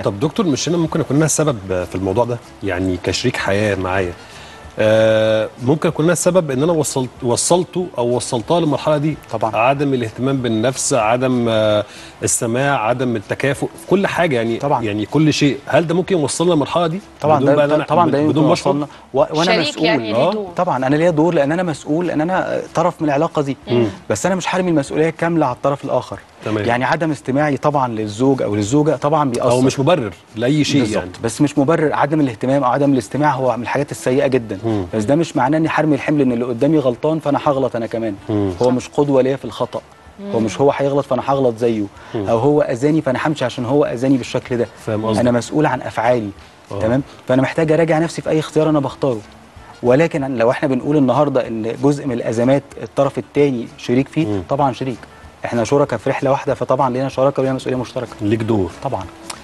طب دكتور مش انا ممكن اكون انا السبب في الموضوع ده يعني كشريك حياه معايا آه ممكن اكون انا السبب ان انا وصلت وصلته او وصلتها للمرحله دي طبعا. عدم الاهتمام بالنفس عدم آه السماع عدم التكافؤ في كل حاجه يعني طبعا. يعني كل شيء هل ده ممكن يوصلنا للمرحله دي طبعا بدون بقى ده إن أنا- طبعا ده بدون يمكن ما أشعر؟ وصلنا و- وانا شريك مسؤول يعني ليه آه. دور طبعا انا ليا دور لان انا مسؤول لان انا طرف من العلاقه دي بس انا مش حارم المسؤوليه كامله على الطرف الاخر تمام. يعني عدم استماعي طبعا للزوج او للزوجه طبعا بيأثر او مش مبرر لاي شيء بالظبط يعني بس مش مبرر عدم الاهتمام او عدم الاستماع هو من الحاجات السيئه جدا مم. بس ده مش معناه اني حرمي الحمل ان اللي قدامي غلطان فانا هغلط انا كمان مم. هو مش قدوه ليا في الخطا هو مش هو هيغلط فانا هغلط زيه او هو اذاني فانا همشي عشان هو اذاني بالشكل ده فاهم قصدك. انا مسؤول عن افعالي آه. تمام فانا محتاج اراجع نفسي في اي اختيار انا بختاره ولكن لو احنا بنقول النهارده ان جزء من الازمات الطرف الثاني شريك فيه مم. طبعا شريك احنا شركاء في رحله واحده فطبعا لينا شراكه ولينا مسؤوليه مشتركه ليك دور طبعا